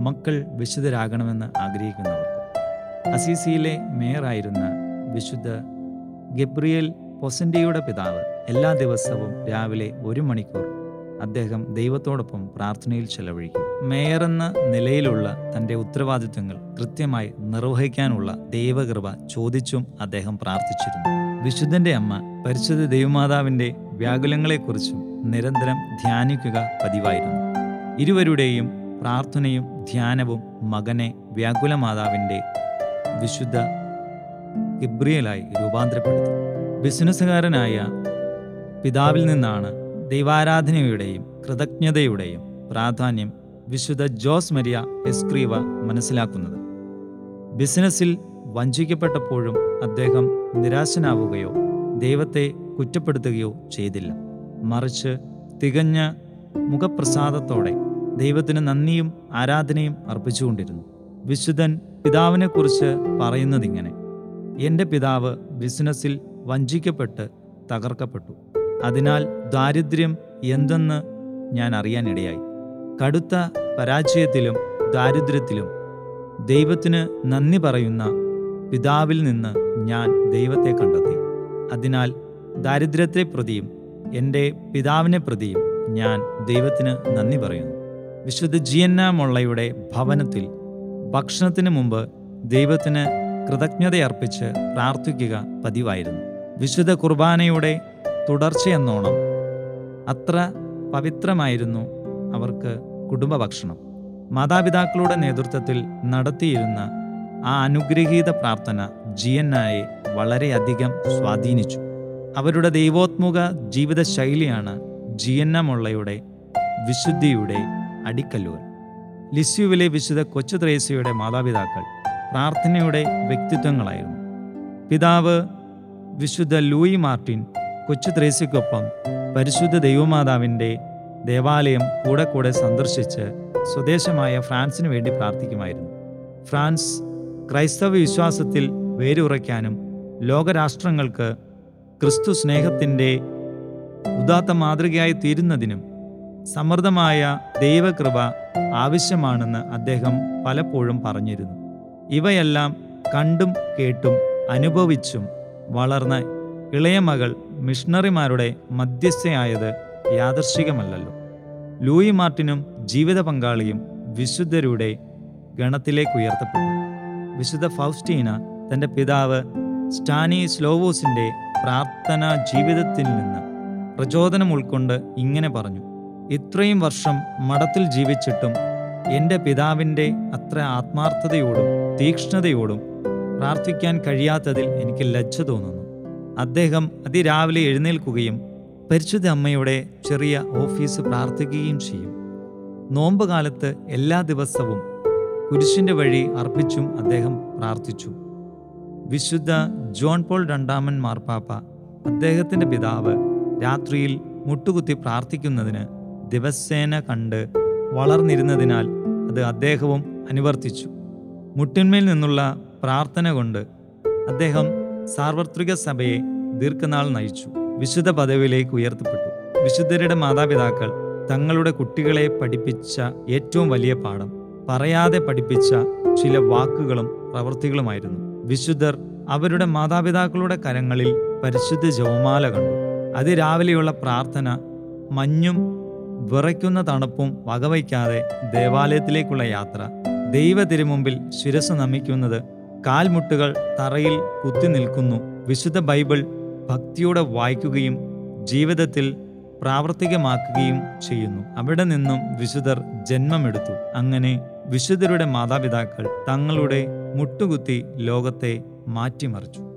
മക്കൾ വിശുദ്ധരാകണമെന്ന് ആഗ്രഹിക്കുന്നവർക്ക് അസീസിയിലെ മേയറായിരുന്ന വിശുദ്ധ ഗബ്രിയേൽ പൊസൻഡിയുടെ പിതാവ് എല്ലാ ദിവസവും രാവിലെ ഒരു മണിക്കൂർ അദ്ദേഹം ദൈവത്തോടൊപ്പം പ്രാർത്ഥനയിൽ ചെലവഴിക്കും മേയർ എന്ന നിലയിലുള്ള തൻ്റെ ഉത്തരവാദിത്വങ്ങൾ കൃത്യമായി നിർവഹിക്കാനുള്ള ദൈവകൃപ ചോദിച്ചും അദ്ദേഹം പ്രാർത്ഥിച്ചിരുന്നു വിശുദ്ധന്റെ അമ്മ പരിശുദ്ധ ദൈവമാതാവിൻ്റെ വ്യാകുലങ്ങളെക്കുറിച്ചും നിരന്തരം ധ്യാനിക്കുക പതിവായിരുന്നു ഇരുവരുടെയും പ്രാർത്ഥനയും ധ്യാനവും മകനെ വ്യാകുല മാതാവിൻ്റെ വിശുദ്ധ ഗബ്രിയലായി രൂപാന്തരപ്പെടുത്തി ബിസിനസ്സുകാരനായ പിതാവിൽ നിന്നാണ് ദൈവാരാധനയുടെയും കൃതജ്ഞതയുടെയും പ്രാധാന്യം വിശുദ്ധ ജോസ് മരിയ എസ്ക്രീവ മനസ്സിലാക്കുന്നത് ബിസിനസ്സിൽ വഞ്ചിക്കപ്പെട്ടപ്പോഴും അദ്ദേഹം നിരാശനാവുകയോ ദൈവത്തെ കുറ്റപ്പെടുത്തുകയോ ചെയ്തില്ല മറിച്ച് തികഞ്ഞ മുഖപ്രസാദത്തോടെ ദൈവത്തിന് നന്ദിയും ആരാധനയും അർപ്പിച്ചുകൊണ്ടിരുന്നു വിശുദ്ധൻ പിതാവിനെക്കുറിച്ച് പറയുന്നതിങ്ങനെ എൻ്റെ പിതാവ് ബിസിനസ്സിൽ വഞ്ചിക്കപ്പെട്ട് തകർക്കപ്പെട്ടു അതിനാൽ ദാരിദ്ര്യം എന്തെന്ന് ഞാൻ അറിയാനിടയായി കടുത്ത പരാജയത്തിലും ദാരിദ്ര്യത്തിലും ദൈവത്തിന് നന്ദി പറയുന്ന പിതാവിൽ നിന്ന് ഞാൻ ദൈവത്തെ കണ്ടെത്തി അതിനാൽ ദാരിദ്ര്യത്തെ പ്രതിയും എൻ്റെ പിതാവിനെ പ്രതിയും ഞാൻ ദൈവത്തിന് നന്ദി പറയുന്നു വിശുദ്ധ ജിയന്ന മൊള്ളയുടെ ഭവനത്തിൽ ഭക്ഷണത്തിന് മുമ്പ് ദൈവത്തിന് കൃതജ്ഞതയർപ്പിച്ച് പ്രാർത്ഥിക്കുക പതിവായിരുന്നു വിശുദ്ധ കുർബാനയുടെ തുടർച്ചയെന്നോണം അത്ര പവിത്രമായിരുന്നു അവർക്ക് കുടുംബ ഭക്ഷണം മാതാപിതാക്കളുടെ നേതൃത്വത്തിൽ നടത്തിയിരുന്ന ആ അനുഗ്രഹീത പ്രാർത്ഥന ജിയന്നായെ വളരെയധികം സ്വാധീനിച്ചു അവരുടെ ദൈവോത്മുക ജീവിത ശൈലിയാണ് ജിയന്ന മുള്ളയുടെ വിശുദ്ധിയുടെ അടിക്കല്ലുകൾ ലിസ്യുവിലെ വിശുദ്ധ കൊച്ചു ത്രേസ്യയുടെ മാതാപിതാക്കൾ പ്രാർത്ഥനയുടെ വ്യക്തിത്വങ്ങളായിരുന്നു പിതാവ് വിശുദ്ധ ലൂയി മാർട്ടിൻ കൊച്ചു ത്രേസ്യക്കൊപ്പം പരിശുദ്ധ ദൈവമാതാവിൻ്റെ ദേവാലയം കൂടെ കൂടെ സന്ദർശിച്ച് സ്വദേശമായ ഫ്രാൻസിന് വേണ്ടി പ്രാർത്ഥിക്കുമായിരുന്നു ഫ്രാൻസ് ക്രൈസ്തവ വിശ്വാസത്തിൽ വേരുറയ്ക്കാനും ലോകരാഷ്ട്രങ്ങൾക്ക് ക്രിസ്തു സ്നേഹത്തിൻ്റെ ഉദാത്ത മാതൃകയായി തീരുന്നതിനും സമൃദ്ധമായ ദൈവകൃപ ആവശ്യമാണെന്ന് അദ്ദേഹം പലപ്പോഴും പറഞ്ഞിരുന്നു ഇവയെല്ലാം കണ്ടും കേട്ടും അനുഭവിച്ചും വളർന്ന ഇളയ മകൾ മിഷണറിമാരുടെ മധ്യസ്ഥയായത് യാദർശികമല്ലല്ലോ ലൂയി മാർട്ടിനും ജീവിത പങ്കാളിയും വിശുദ്ധരുടെ ഗണത്തിലേക്ക് ഉയർത്തപ്പെട്ടു വിശുദ്ധ ഫൗസ്റ്റീന തൻ്റെ പിതാവ് സ്റ്റാനി സ്ലോവോസിൻ്റെ പ്രാർത്ഥനാ ജീവിതത്തിൽ നിന്ന് പ്രചോദനം ഉൾക്കൊണ്ട് ഇങ്ങനെ പറഞ്ഞു ഇത്രയും വർഷം മഠത്തിൽ ജീവിച്ചിട്ടും എൻ്റെ പിതാവിൻ്റെ അത്ര ആത്മാർത്ഥതയോടും തീക്ഷ്ണതയോടും പ്രാർത്ഥിക്കാൻ കഴിയാത്തതിൽ എനിക്ക് ലജ്ജ തോന്നുന്നു അദ്ദേഹം അതിരാവിലെ എഴുന്നേൽക്കുകയും പരിശുദ്ധ അമ്മയുടെ ചെറിയ ഓഫീസ് പ്രാർത്ഥിക്കുകയും ചെയ്യും നോമ്പ് കാലത്ത് എല്ലാ ദിവസവും കുരിശിൻ്റെ വഴി അർപ്പിച്ചും അദ്ദേഹം പ്രാർത്ഥിച്ചു വിശുദ്ധ ജോൺ പോൾ രണ്ടാമൻ മാർപ്പാപ്പ അദ്ദേഹത്തിൻ്റെ പിതാവ് രാത്രിയിൽ മുട്ടുകുത്തി പ്രാർത്ഥിക്കുന്നതിന് ദിവസേന കണ്ട് വളർന്നിരുന്നതിനാൽ അത് അദ്ദേഹവും അനുവർത്തിച്ചു മുട്ടിന്മേൽ നിന്നുള്ള പ്രാർത്ഥന കൊണ്ട് അദ്ദേഹം സാർവത്രിക സഭയെ ദീർഘനാൾ നയിച്ചു വിശുദ്ധ പദവിയിലേക്ക് ഉയർത്തപ്പെട്ടു വിശുദ്ധരുടെ മാതാപിതാക്കൾ തങ്ങളുടെ കുട്ടികളെ പഠിപ്പിച്ച ഏറ്റവും വലിയ പാഠം പറയാതെ പഠിപ്പിച്ച ചില വാക്കുകളും പ്രവൃത്തികളുമായിരുന്നു വിശുദ്ധർ അവരുടെ മാതാപിതാക്കളുടെ കരങ്ങളിൽ പരിശുദ്ധ ജവമാല കണ്ടു അതിരാവിലെയുള്ള പ്രാർത്ഥന മഞ്ഞും വിറയ്ക്കുന്ന തണുപ്പും വകവയ്ക്കാതെ ദേവാലയത്തിലേക്കുള്ള യാത്ര ദൈവ തിരുമുമ്പിൽ ശിരസ് നമിക്കുന്നത് കാൽമുട്ടുകൾ തറയിൽ കുത്തി നിൽക്കുന്നു വിശുദ്ധ ബൈബിൾ ഭക്തിയോടെ വായിക്കുകയും ജീവിതത്തിൽ പ്രാവർത്തികമാക്കുകയും ചെയ്യുന്നു അവിടെ നിന്നും വിശുദ്ധർ ജന്മമെടുത്തു അങ്ങനെ വിശുദ്ധരുടെ മാതാപിതാക്കൾ തങ്ങളുടെ മുട്ടുകുത്തി ലോകത്തെ മാറ്റിമറിച്ചു